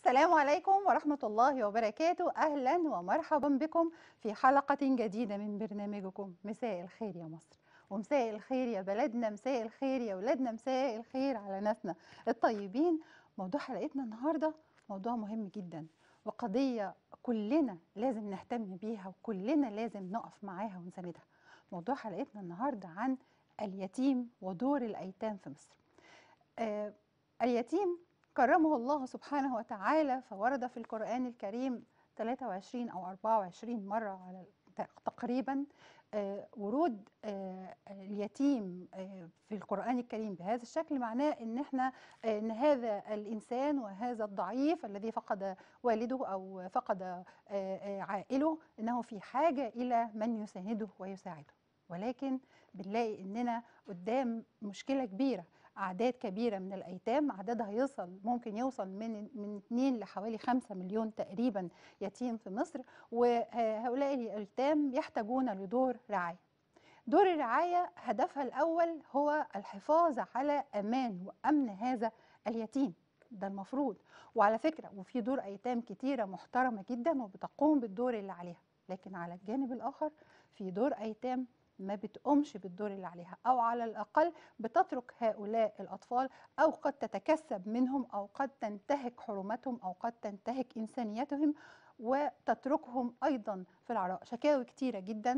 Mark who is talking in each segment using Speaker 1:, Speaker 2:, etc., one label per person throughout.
Speaker 1: السلام عليكم ورحمة الله وبركاته أهلا ومرحبا بكم في حلقة جديدة من برنامجكم مساء الخير يا مصر ومساء الخير يا بلدنا مساء الخير يا ولادنا مساء الخير على ناسنا الطيبين موضوع حلقتنا النهاردة موضوع مهم جدا وقضية كلنا لازم نهتم بيها وكلنا لازم نقف معاها ونساندها موضوع حلقتنا النهاردة عن اليتيم ودور الأيتام في مصر آه اليتيم كرمه الله سبحانه وتعالى فورد في القرآن الكريم 23 أو 24 مرة على تقريبا آه ورود آه اليتيم آه في القرآن الكريم بهذا الشكل معناه ان احنا ان هذا الانسان وهذا الضعيف الذي فقد والده او فقد عائله انه في حاجة الى من يسانده ويساعده ولكن بنلاقي اننا قدام مشكلة كبيرة اعداد كبيره من الايتام عددها يوصل ممكن يوصل من من 2 لحوالي 5 مليون تقريبا يتيم في مصر وهؤلاء الايتام يحتاجون لدور رعايه دور الرعايه هدفها الاول هو الحفاظ على امان وامن هذا اليتيم ده المفروض وعلى فكره وفي دور ايتام كتيره محترمه جدا وبتقوم بالدور اللي عليها لكن على الجانب الاخر في دور ايتام ما بتقومش بالدور اللي عليها او على الاقل بتترك هؤلاء الاطفال او قد تتكسب منهم او قد تنتهك حرمتهم او قد تنتهك انسانيتهم وتتركهم ايضا في العراء شكاوي كتيره جدا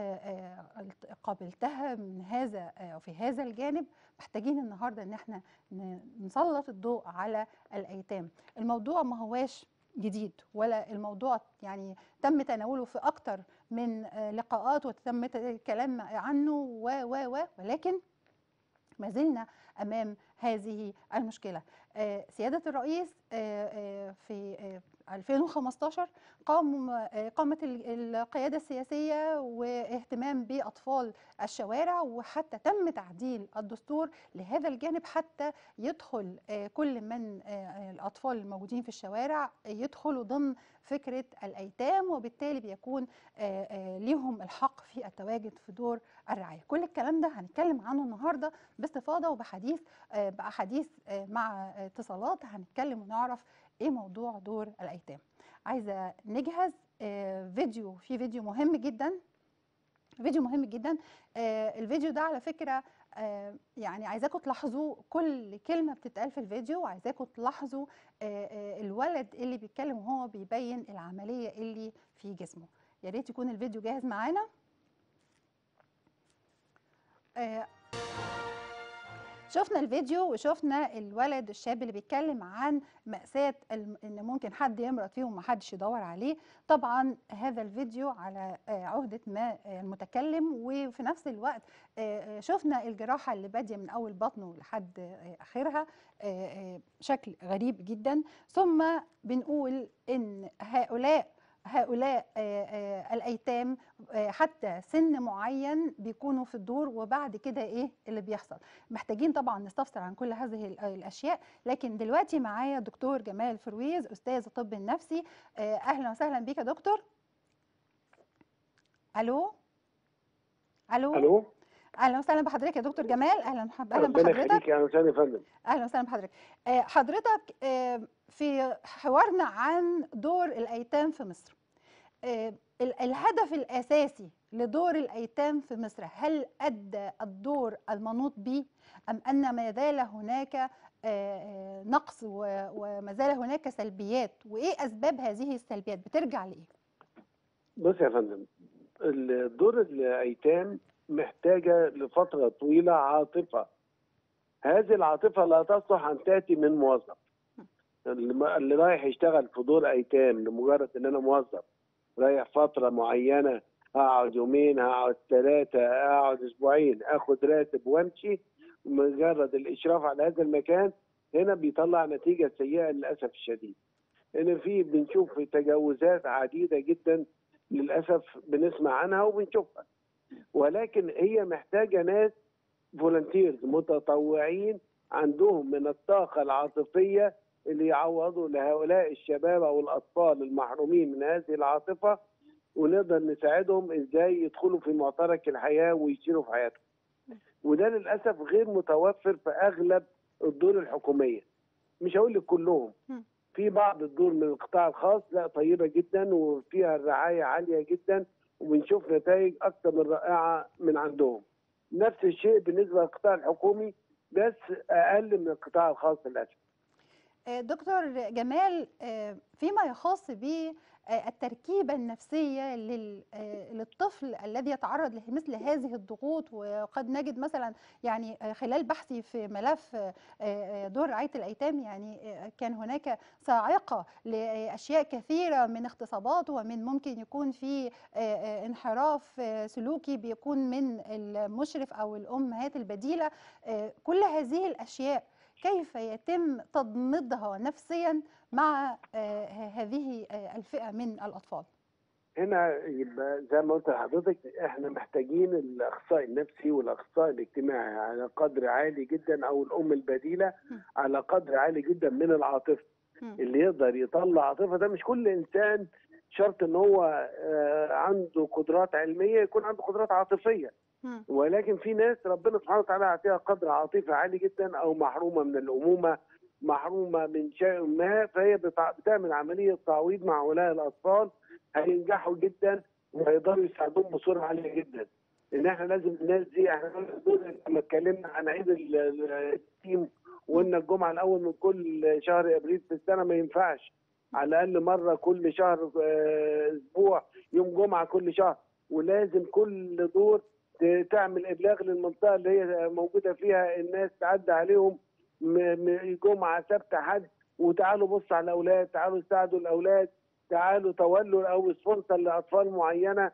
Speaker 1: قابلتها من هذا في هذا الجانب محتاجين النهارده ان احنا نسلط الضوء على الايتام الموضوع ما هواش جديد ولا الموضوع يعني تم تناوله في أكتر من لقاءات وتم الكلام عنه و و و ولكن ما زلنا أمام هذه المشكلة سيادة الرئيس في 2015 قام قامت القيادة السياسية واهتمام بأطفال الشوارع وحتى تم تعديل الدستور لهذا الجانب حتى يدخل كل من الأطفال الموجودين في الشوارع يدخلوا ضمن فكرة الأيتام وبالتالي بيكون ليهم الحق في التواجد في دور الرعاية كل الكلام ده هنتكلم عنه النهاردة باستفاضة وبحديث بأحاديث مع اتصالات هنتكلم ونعرف ايه موضوع دور الايتام عايزه نجهز فيديو في فيديو مهم جدا فيديو مهم جدا الفيديو ده على فكره يعني عايزاكم تلاحظوا كل كلمه بتتقال في الفيديو وعايزاكم تلاحظوا الولد اللي بيتكلم وهو بيبين العمليه اللي في جسمه يا ريت يكون الفيديو جاهز معانا شفنا الفيديو وشفنا الولد الشاب اللي بيتكلم عن مأساة ان ممكن حد يمرض فيه ومحدش يدور عليه طبعا هذا الفيديو على عهدة ما المتكلم وفي نفس الوقت شفنا الجراحة اللي بادية من اول بطنه لحد اخرها شكل غريب جدا ثم بنقول ان هؤلاء هؤلاء الايتام حتى سن معين بيكونوا في الدور وبعد كده ايه اللي بيحصل محتاجين طبعا نستفسر عن كل هذه الاشياء لكن دلوقتي معايا دكتور جمال فرويز استاذ الطب النفسي اهلا وسهلا بيك يا دكتور الو الو
Speaker 2: الو
Speaker 1: اهلا وسهلا بحضرتك يا دكتور جمال اهلا اهلا
Speaker 2: ربنا
Speaker 1: بحضرتك
Speaker 2: يخليك اهلا وسهلا يا فندم
Speaker 1: اهلا وسهلا بحضرتك حضرتك في حوارنا عن دور الايتام في مصر الهدف الاساسي لدور الايتام في مصر هل ادى الدور المنوط به ام ان ما زال هناك نقص وما زال هناك سلبيات وايه اسباب هذه السلبيات بترجع لايه
Speaker 2: بص يا فندم دور الايتام محتاجه لفتره طويله عاطفه هذه العاطفه لا تصلح ان تاتي من موظف اللي رايح يشتغل في دور ايتام لمجرد ان انا موظف رايح فتره معينه هقعد يومين هقعد ثلاثه هقعد اسبوعين اخد راتب وامشي مجرد الاشراف على هذا المكان هنا بيطلع نتيجه سيئه للاسف الشديد. ان في بنشوف تجاوزات عديده جدا للاسف بنسمع عنها وبنشوفها. ولكن هي محتاجه ناس فولنتيرز متطوعين عندهم من الطاقه العاطفيه اللي يعوضوا لهؤلاء الشباب او الاطفال المحرومين من هذه العاطفه ونقدر نساعدهم ازاي يدخلوا في معترك الحياه ويشيلوا في حياتهم. وده للاسف غير متوفر في اغلب الدور الحكوميه. مش هقول لك كلهم في بعض الدور من القطاع الخاص لا طيبه جدا وفيها الرعايه عاليه جدا وبنشوف نتائج اكثر من رائعه من عندهم. نفس الشيء بالنسبه للقطاع الحكومي بس اقل من القطاع الخاص للاسف.
Speaker 1: آه، دكتور جمال آه، فيما يخص بالتركيبة النفسية لل- آه، للطفل الذي يتعرض لمثل هذه الضغوط وقد نجد مثلا يعني آه، خلال بحثي في ملف آه، آه، دور رعاية الأيتام يعني آه، كان هناك صاعقة لأشياء كثيرة من اغتصابات ومن ممكن يكون في آه، آه، انحراف آه، سلوكي بيكون من المشرف أو الأمهات البديلة آه، كل هذه الأشياء كيف يتم تضميدها نفسيا مع آه، هذه آه، الفئة من الأطفال
Speaker 2: هنا يبقى زي ما قلت لحضرتك احنا محتاجين الاخصائي النفسي والاخصائي الاجتماعي على قدر عالي جدا او الام البديله على قدر عالي جدا من العاطفه
Speaker 1: مم.
Speaker 2: اللي يقدر يطلع عاطفه ده مش كل انسان شرط ان هو آه، عنده قدرات علميه يكون عنده قدرات عاطفيه
Speaker 1: مم.
Speaker 2: ولكن في ناس ربنا سبحانه وتعالى يعطيها قدر عاطفي عالي جدا او محرومه من الامومه محرومه من شيء ما فهي بتع- بتعمل عمليه تعويض مع ولاء الاطفال هينجحوا جدا وهيقدروا يساعدوهم بصوره عاليه جدا. ان احنا لازم الناس دي احنا لما اتكلمنا عن عيد ال- ال- التيم وقلنا الجمعه الاول من كل شهر ابريل في السنه ما ينفعش على الاقل مره كل شهر آه، اسبوع يوم جمعه كل شهر ولازم كل دور ت- تعمل ابلاغ للمنطقه اللي هي موجوده فيها الناس تعدي عليهم م- م- جمعه سبت حد وتعالوا بصوا على الاولاد تعالوا ساعدوا الاولاد تعالوا تولوا او سبونسر لاطفال معينه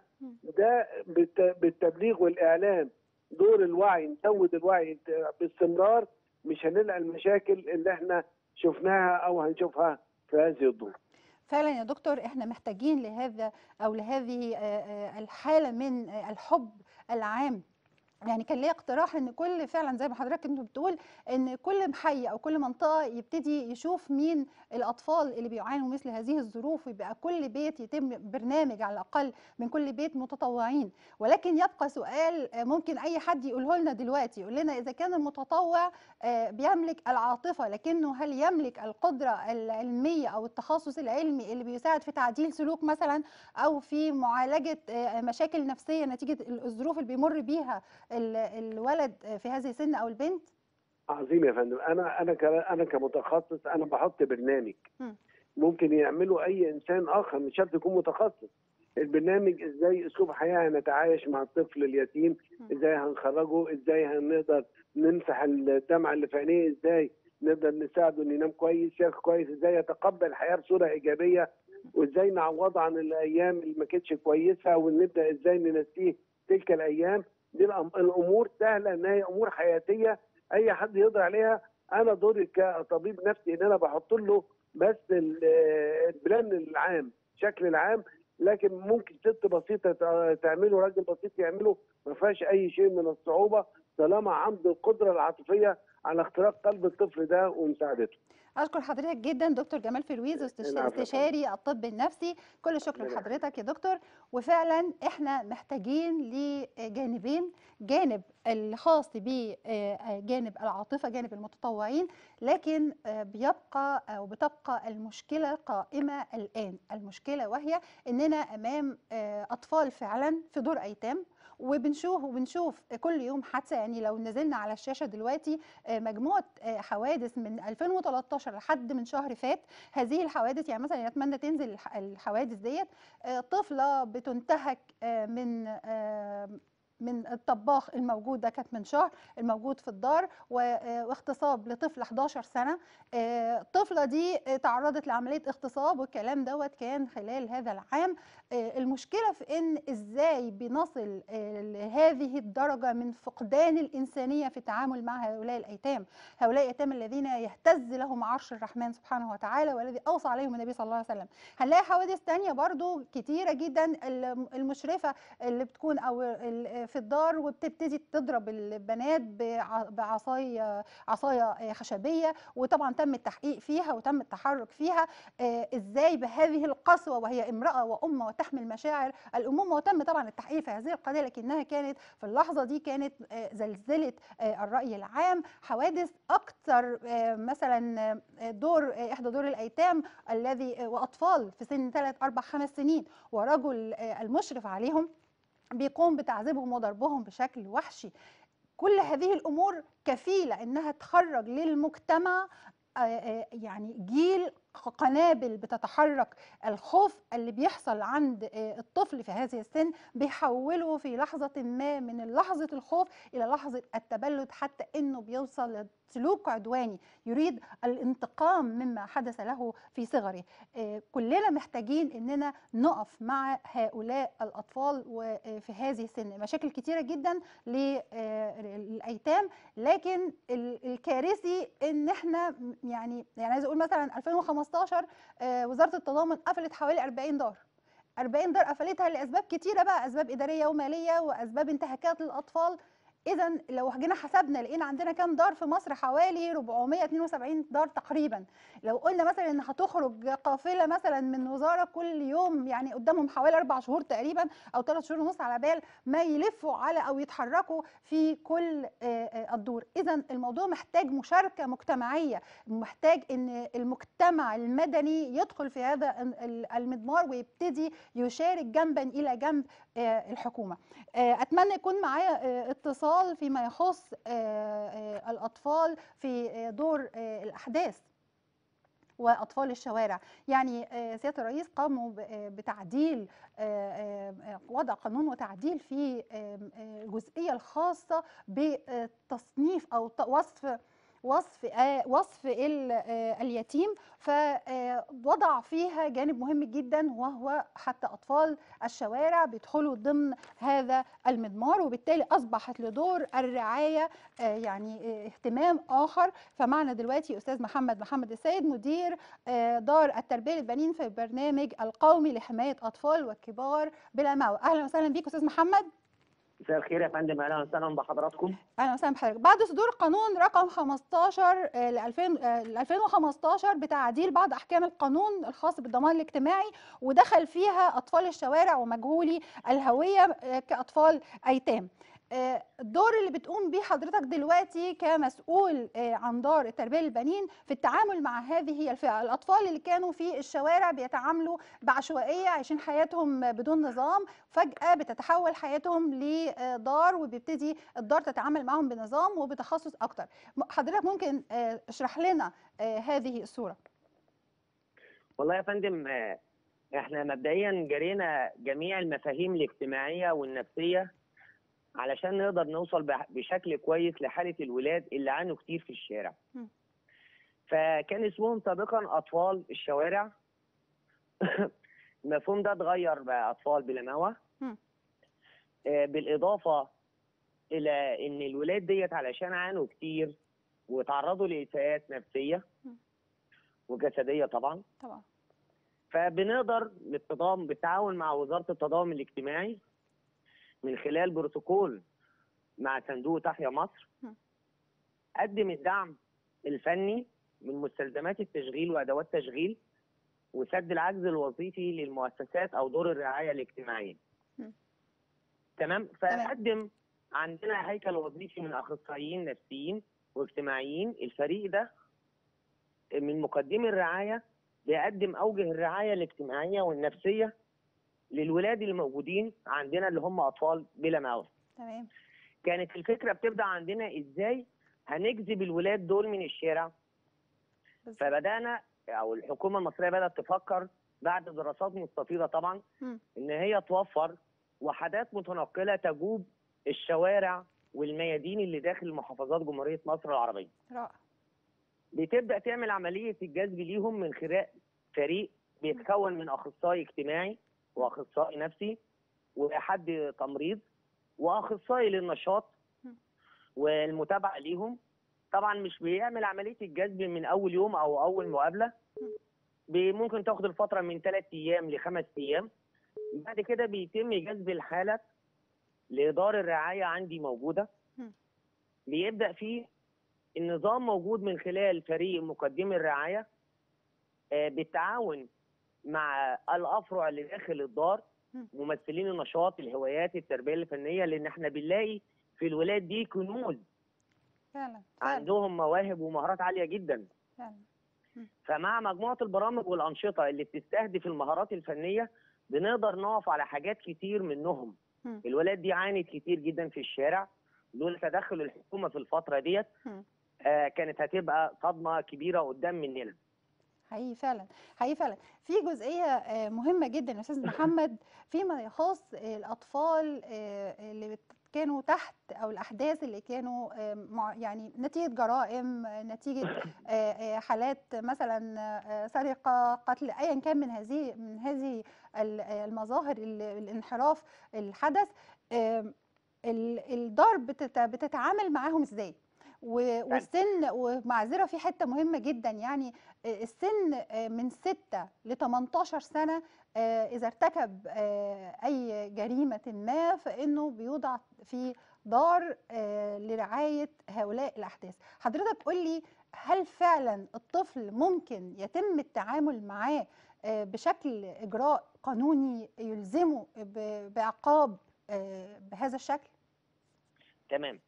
Speaker 2: ده بالت- بالتبليغ والاعلام دور الوعي نزود الوعي باستمرار مش هنلقى المشاكل اللي احنا شفناها او هنشوفها في هذه الدور
Speaker 1: فعلا يا دكتور احنا محتاجين لهذا او لهذه آه، آه، الحالة من آه، الحب العام يعني كان ليا اقتراح ان كل فعلا زي ما حضرتك كنت بتقول ان كل حي او كل منطقه يبتدي يشوف مين الاطفال اللي بيعانوا مثل هذه الظروف ويبقى كل بيت يتم برنامج على الاقل من كل بيت متطوعين ولكن يبقى سؤال آه، ممكن اي حد يقوله لنا دلوقتي يقول لنا اذا كان المتطوع آه، بيملك العاطفه لكنه هل يملك القدره العلميه او التخصص العلمي اللي بيساعد في تعديل سلوك مثلا او في معالجه آه، مشاكل نفسيه نتيجه الظروف اللي بيمر بيها ال- الولد في هذه السن او البنت
Speaker 2: عظيم يا فندم انا انا ك- انا كمتخصص انا بحط برنامج
Speaker 1: مم.
Speaker 2: ممكن يعمله اي انسان اخر مش شرط يكون متخصص البرنامج ازاي اسلوب حياه هنتعايش مع الطفل اليتيم
Speaker 1: مم.
Speaker 2: ازاي هنخرجه ازاي هنقدر نمسح الدمعه اللي في عينيه ازاي نقدر نساعده انه ينام كويس ياكل كويس ازاي يتقبل الحياه بصوره ايجابيه وازاي نعوضه عن الايام اللي ما كانتش كويسه ونبدا ازاي ننسيه تلك الايام دي الأم- الامور سهله ان هي امور حياتيه اي حد يقدر عليها انا دوري كطبيب نفسي ان انا بحط له بس ال- البلان العام الشكل العام لكن ممكن ست بسيطه تع- تعمله راجل بسيط يعمله ما فيهاش اي شيء من الصعوبه طالما عنده القدره العاطفيه على اختراق قلب الطفل ده ومساعدته
Speaker 1: اشكر حضرتك جدا دكتور جمال فرويز استش-
Speaker 2: العفو يا فندم.
Speaker 1: استشاري الطب النفسي كل الشكر
Speaker 2: ربنا
Speaker 1: لحضرتك يا دكتور وفعلا احنا محتاجين لجانبين جانب الخاص بجانب العاطفه جانب المتطوعين لكن آه، بيبقى او بتبقى المشكله قائمه الان المشكله وهي اننا امام آه، اطفال فعلا في دور ايتام وبنشوف وبنشوف كل يوم حادثه يعني لو نزلنا على الشاشه دلوقتي آه، مجموعه آه، حوادث من 2013 لحد من شهر فات هذه الحوادث يعني مثلا يتمنى تنزل الح- الحوادث ديت آه، طفله بتنتهك آه، من آه، من الطباخ الموجود ده كانت من شهر الموجود في الدار و- آه، واغتصاب لطفل 11 سنه آه، الطفله دي آه، تعرضت لعمليه اغتصاب والكلام دوت كان خلال هذا العام آه، المشكله في ان ازاي بنصل آه، لهذه الدرجه من فقدان الانسانيه في التعامل مع هؤلاء الايتام هؤلاء الايتام الذين يهتز لهم عرش الرحمن سبحانه وتعالى والذي اوصى عليهم النبي صلى الله عليه وسلم هنلاقي حوادث تانية برضو كتيره جدا الم- المشرفه اللي بتكون او ال- في الدار وبتبتدي تضرب البنات بع- بعصايه عصايه خشبيه وطبعا تم التحقيق فيها وتم التحرك فيها آه، ازاي بهذه القسوه وهي امراه وام وتحمل مشاعر الامومه وتم طبعا التحقيق في هذه القضيه لكنها كانت في اللحظه دي كانت آه، زلزله آه، الراي العام حوادث اكثر آه، مثلا آه، دور آه، احدى دور الايتام الذي آه، واطفال في سن 3 4 5 سنين ورجل آه، المشرف عليهم بيقوم بتعذيبهم وضربهم بشكل وحشي كل هذه الامور كفيله انها تخرج للمجتمع آه، آه، يعني جيل قنابل بتتحرك الخوف اللي بيحصل عند آه، الطفل في هذه السن بيحوله في لحظة ما من لحظة الخوف إلى لحظة التبلد حتى إنه بيوصل لسلوك عدواني يريد الانتقام مما حدث له في صغره آه، كلنا محتاجين إننا نقف مع هؤلاء الأطفال وفي هذه السن مشاكل كتيرة جدا للأيتام لكن ال- الكارثي إن إحنا م- يعني يعني عايزة أقول مثلا 2015 آه، وزارة التضامن قفلت حوالي 40 دار 40 دار قفلتها لاسباب كتيره بقى اسباب اداريه وماليه واسباب انتهاكات للاطفال اذا لو جينا حسبنا لقينا عندنا كام دار في مصر حوالي 472 دار تقريبا لو قلنا مثلا ان هتخرج قافله مثلا من وزاره كل يوم يعني قدامهم حوالي اربع شهور تقريبا او ثلاث شهور ونص على بال ما يلفوا على او يتحركوا في كل آه، آه، الدور اذا الموضوع محتاج مشاركه مجتمعيه محتاج ان المجتمع المدني يدخل في هذا ال- ال- المضمار ويبتدي يشارك جنبا الى جنب آه، الحكومه آه، اتمنى يكون معايا آه، اتصال فيما يخص آه، آه، الاطفال في آه، دور آه، الاحداث واطفال الشوارع يعني آه، سياده الرئيس قاموا ب- آه، بتعديل آه، آه، آه، وضع قانون وتعديل في آم، آه، الجزئيه الخاصه بتصنيف او ت- وصف وصف آه، وصف ال- آه، اليتيم فوضع فيها جانب مهم جدا وهو حتى اطفال الشوارع بيدخلوا ضمن هذا المضمار وبالتالي اصبحت لدور الرعايه آه، يعني آه، اهتمام اخر فمعنا دلوقتي استاذ محمد محمد السيد مدير آه، دار التربيه للبنين في البرنامج القومي لحمايه اطفال وكبار بلا مأوى اهلا وسهلا بيك استاذ محمد
Speaker 3: مساء الخير يا فندم اهلا وسهلا بحضراتكم
Speaker 1: اهلا وسهلا بحضرتك بعد صدور قانون رقم 15 آه، ل 2000 آه، ل 2015 بتعديل بعض احكام القانون الخاص بالضمان الاجتماعي ودخل فيها اطفال الشوارع ومجهولي الهويه آه، كاطفال ايتام آه، الدور اللي بتقوم بيه حضرتك دلوقتي كمسؤول آه، عن دار التربيه للبنين في التعامل مع هذه الفئه الاطفال اللي كانوا في الشوارع بيتعاملوا بعشوائيه عايشين حياتهم بدون نظام فجاه بتتحول حياتهم لدار وبيبتدي الدار تتعامل معهم بنظام وبتخصص اكتر م- حضرتك ممكن آه، اشرح لنا آه، هذه الصوره
Speaker 3: والله يا فندم آه، احنا مبدئيا جرينا جميع المفاهيم الاجتماعيه والنفسيه علشان نقدر نوصل بح- بشكل كويس لحاله الولاد اللي عانوا كتير في الشارع
Speaker 1: م.
Speaker 3: فكان اسمهم سابقا اطفال الشوارع المفهوم ده اتغير بقى اطفال بلا مأوى
Speaker 1: م.
Speaker 3: آه، بالاضافه الى ان الولاد ديت علشان عانوا كتير وتعرضوا لاساءات نفسيه
Speaker 1: م.
Speaker 3: وجسديه طبعا
Speaker 1: طبعا
Speaker 3: فبنقدر بالتضامن بالتعاون مع وزاره التضامن الاجتماعي من خلال بروتوكول مع صندوق تحيا مصر
Speaker 1: م.
Speaker 3: قدم الدعم الفني من مستلزمات التشغيل وادوات تشغيل وسد العجز الوظيفي للمؤسسات او دور الرعايه الاجتماعيه.
Speaker 1: م.
Speaker 3: تمام فقدم عندنا هيكل وظيفي من اخصائيين نفسيين واجتماعيين الفريق ده من مقدمي الرعايه بيقدم اوجه الرعايه الاجتماعيه والنفسيه للولاد الموجودين عندنا اللي هم اطفال بلا مأوى.
Speaker 1: تمام
Speaker 3: كانت الفكره بتبدا عندنا ازاي هنجذب الولاد دول من الشارع
Speaker 1: بالظبط.
Speaker 3: فبدانا او الحكومه المصريه بدات تفكر بعد دراسات مستفيضه طبعا
Speaker 1: مم.
Speaker 3: ان هي توفر وحدات متنقله تجوب الشوارع والميادين اللي داخل محافظات جمهوريه مصر العربيه.
Speaker 1: رائع
Speaker 3: بتبدا تعمل عمليه الجذب ليهم من خلال فريق بيتكون من اخصائي اجتماعي واخصائي نفسي وحد تمريض واخصائي للنشاط
Speaker 1: م.
Speaker 3: والمتابعه ليهم طبعا مش بيعمل عمليه الجذب من اول يوم او اول مقابله بي- ممكن تاخد الفتره من ثلاث ايام لخمس ايام بعد كده بيتم جذب الحاله لدار الرعايه عندي موجوده
Speaker 1: مم.
Speaker 3: بيبدا فيه النظام موجود من خلال فريق مقدمي الرعايه آه، بالتعاون مع الافرع اللي داخل الدار
Speaker 1: مم.
Speaker 3: ممثلين النشاط الهوايات التربيه الفنيه لان احنا بنلاقي في الولاد دي كنوز
Speaker 1: فعلا فعلا
Speaker 3: عندهم مواهب ومهارات عاليه جدا
Speaker 1: فعلا
Speaker 3: فمع مجموعه البرامج والانشطه اللي بتستهدف المهارات الفنيه بنقدر نقف على حاجات كتير منهم
Speaker 1: مم.
Speaker 3: الولاد دي عانت كتير جدا في الشارع دول تدخل الحكومه في الفتره ديت
Speaker 1: مم.
Speaker 3: آه كانت هتبقى صدمه كبيره قدام مننا
Speaker 1: حقيقي فعلا حقيقي فعلا في جزئيه آه، مهمه جدا يا استاذ محمد فيما يخص آه، الاطفال آه، اللي بت- كانوا تحت او الاحداث اللي كانوا آه، مع- يعني نتيجه جرائم آه، نتيجه آه، آه، حالات مثلا آه، سرقه قتل ايا كان من هذه من هذه ال- آه، المظاهر ال- الانحراف الحدث آم، ال- الدار بتت- بتتعامل معاهم ازاي و- والسن ومعذره في حته مهمه جدا يعني آه، السن آه، من 6 ل 18 سنه آه، اذا ارتكب آه، اي جريمه ما فانه بيوضع في دار آه، لرعايه هؤلاء الاحداث حضرتك قول لي هل فعلا الطفل ممكن يتم التعامل معاه آه، بشكل اجراء قانوني يلزمه ب- بعقاب آه، بهذا الشكل
Speaker 3: تمام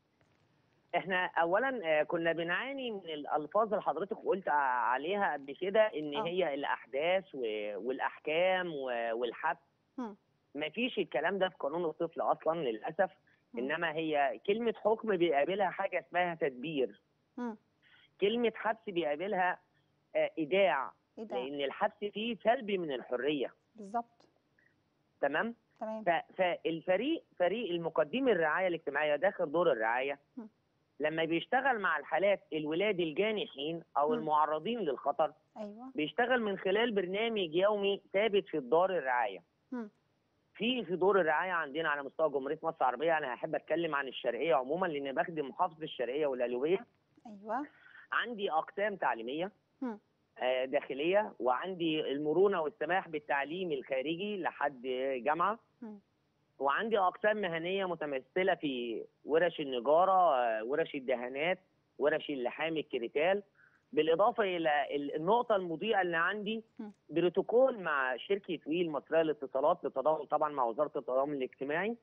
Speaker 3: احنا اولا آه، كنا بنعاني من الالفاظ اللي حضرتك قلت ع- عليها قبل كده ان
Speaker 1: آه.
Speaker 3: هي الاحداث و- والاحكام و- والحبس
Speaker 1: مم.
Speaker 3: ما فيش الكلام ده في قانون الطفل اصلا للاسف
Speaker 1: مم.
Speaker 3: انما هي كلمه حكم بيقابلها حاجه اسمها تدبير
Speaker 1: مم.
Speaker 3: كلمه حبس بيقابلها آه، ايداع
Speaker 1: ايه ده
Speaker 3: لان الحبس فيه سلبي من الحريه
Speaker 1: بالظبط
Speaker 3: تمام
Speaker 1: تمام
Speaker 3: ف- فالفريق فريق المقدمي الرعايه الاجتماعيه داخل دور الرعايه
Speaker 1: م.
Speaker 3: لما بيشتغل مع الحالات الولاد الجانحين او
Speaker 1: م.
Speaker 3: المعرضين للخطر
Speaker 1: ايوه
Speaker 3: بيشتغل من خلال برنامج يومي ثابت في دار الرعايه
Speaker 1: م.
Speaker 3: في في دور الرعايه عندنا على مستوى جمهوريه مصر العربيه انا هحب اتكلم عن الشرقيه عموما لان بخدم محافظه الشرقيه والقليوبيه
Speaker 1: ايوه
Speaker 3: عندي اقسام تعليميه
Speaker 1: م.
Speaker 3: آه، داخليه وعندي المرونه والسماح بالتعليم الخارجي لحد جامعه
Speaker 1: م.
Speaker 3: وعندي اقسام مهنيه متمثله في ورش النجاره آه، ورش الدهانات ورش اللحام الكريتال بالاضافه الى ال- النقطه المضيئه اللي عندي
Speaker 1: م.
Speaker 3: بروتوكول مع شركه ويل المصريه للاتصالات بالتضامن طبعا مع وزاره التضامن الاجتماعي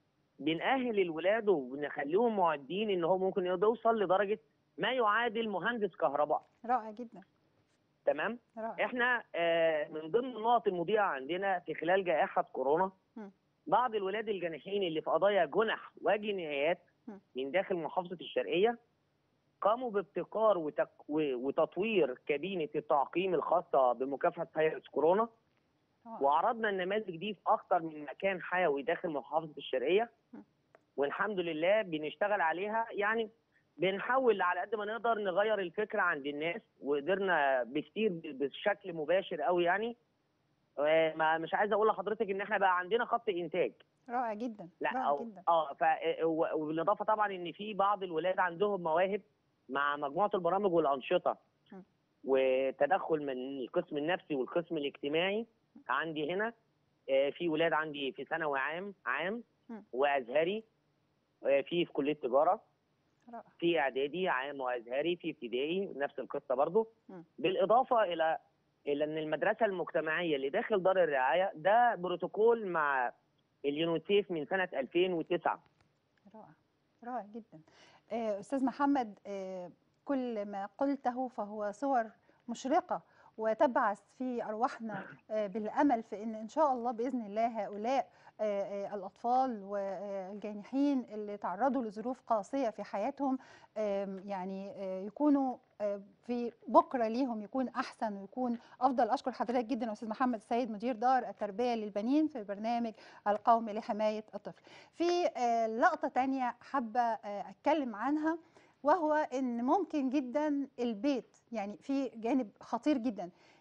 Speaker 3: بنأهل الولاد وبنخليهم معدين ان هو ممكن يوصل لدرجه ما يعادل مهندس كهرباء
Speaker 1: رائع جدا
Speaker 3: تمام
Speaker 1: رائع
Speaker 3: احنا آه، من ضمن النقط المضيئه عندنا في خلال جائحه كورونا
Speaker 1: م.
Speaker 3: بعض الولاد الجانحين اللي في قضايا جنح وجنايات
Speaker 1: م.
Speaker 3: من داخل محافظه الشرقيه قاموا بابتكار وتك- و- وتطوير كابينه التعقيم الخاصه بمكافحه فيروس كورونا
Speaker 1: رائع.
Speaker 3: وعرضنا النماذج دي في اكثر من مكان حيوي داخل محافظه الشرقيه
Speaker 1: م.
Speaker 3: والحمد لله بنشتغل عليها يعني بنحاول على قد ما نقدر نغير الفكره عند الناس وقدرنا بكتير ب- بشكل مباشر قوي يعني آه، ما مش عايز اقول لحضرتك ان احنا بقى عندنا خط انتاج
Speaker 1: رائع جدا
Speaker 3: لا
Speaker 1: رائع
Speaker 3: أو
Speaker 1: جدا
Speaker 3: اه ف و- وبالاضافه طبعا ان في بعض الولاد عندهم مواهب مع مجموعه البرامج والانشطه
Speaker 1: م.
Speaker 3: وتدخل من القسم النفسي والقسم الاجتماعي عندي هنا آه، في ولاد عندي في ثانوي عام عام
Speaker 1: م.
Speaker 3: وازهري آه، في في كليه تجاره
Speaker 1: رائع
Speaker 3: في اعدادي عام وازهري في ابتدائي نفس القصه برضو
Speaker 1: م.
Speaker 3: بالاضافه الى الى ان المدرسه المجتمعيه اللي داخل دار الرعايه ده بروتوكول مع اليونيسيف من سنه 2009
Speaker 1: رائع رائع جدا آه، استاذ محمد آه، كل ما قلته فهو صور مشرقه وتبعث في ارواحنا آه، بالامل في ان ان شاء الله باذن الله هؤلاء آه، آه، الاطفال والجانحين اللي تعرضوا لظروف قاسيه في حياتهم آم، يعني آه، يكونوا آه، في بكره ليهم يكون احسن ويكون افضل اشكر حضرتك جدا يا استاذ محمد السيد مدير دار التربيه للبنين في البرنامج القومي لحمايه الطفل في آه، لقطة تانية حابة آه، أتكلم عنها وهو إن ممكن جدا البيت يعني في جانب خطير جدا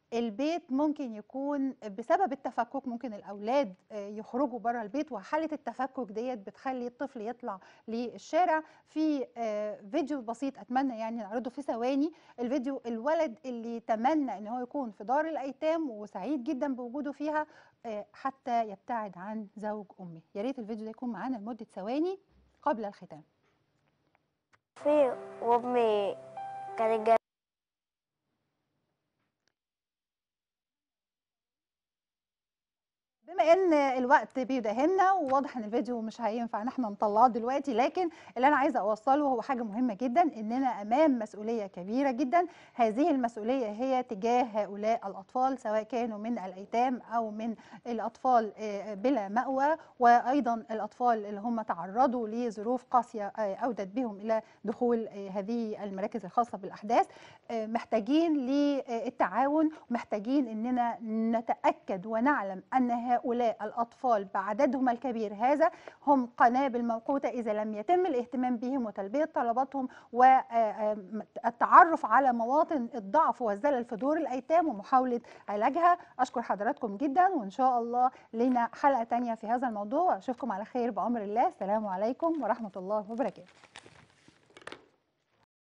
Speaker 1: البيت ممكن يكون بسبب التفكك ممكن الاولاد آه، يخرجوا بره البيت وحاله التفكك ديت بتخلي الطفل يطلع للشارع في آه، فيديو بسيط اتمنى يعني نعرضه في ثواني الفيديو الولد اللي تمنى ان هو يكون في دار الايتام وسعيد جدا بوجوده فيها آه، حتى يبتعد عن زوج امه يا ريت الفيديو ده يكون معانا لمده ثواني قبل الختام
Speaker 4: في وامي كانت جاية
Speaker 1: بما ان الوقت بيداهمنا وواضح ان الفيديو مش هينفع ان احنا نطلعه دلوقتي لكن اللي انا عايزه اوصله هو حاجه مهمه جدا اننا امام مسؤوليه كبيره جدا هذه المسؤوليه هي تجاه هؤلاء الاطفال سواء كانوا من الايتام او من الاطفال آه، بلا مأوى وايضا الاطفال اللي هم تعرضوا لظروف قاسيه آه، اودت بهم الى دخول آه، هذه المراكز الخاصه بالاحداث آه، محتاجين للتعاون محتاجين اننا نتاكد ونعلم ان هؤلاء الاطفال بعددهم الكبير هذا هم قنابل موقوته اذا لم يتم الاهتمام بهم وتلبيه طلباتهم والتعرف على مواطن الضعف والزلل في دور الايتام ومحاوله علاجها اشكر حضراتكم جدا وان شاء الله لنا حلقه تانية في هذا الموضوع اشوفكم على خير بامر الله السلام عليكم ورحمه الله وبركاته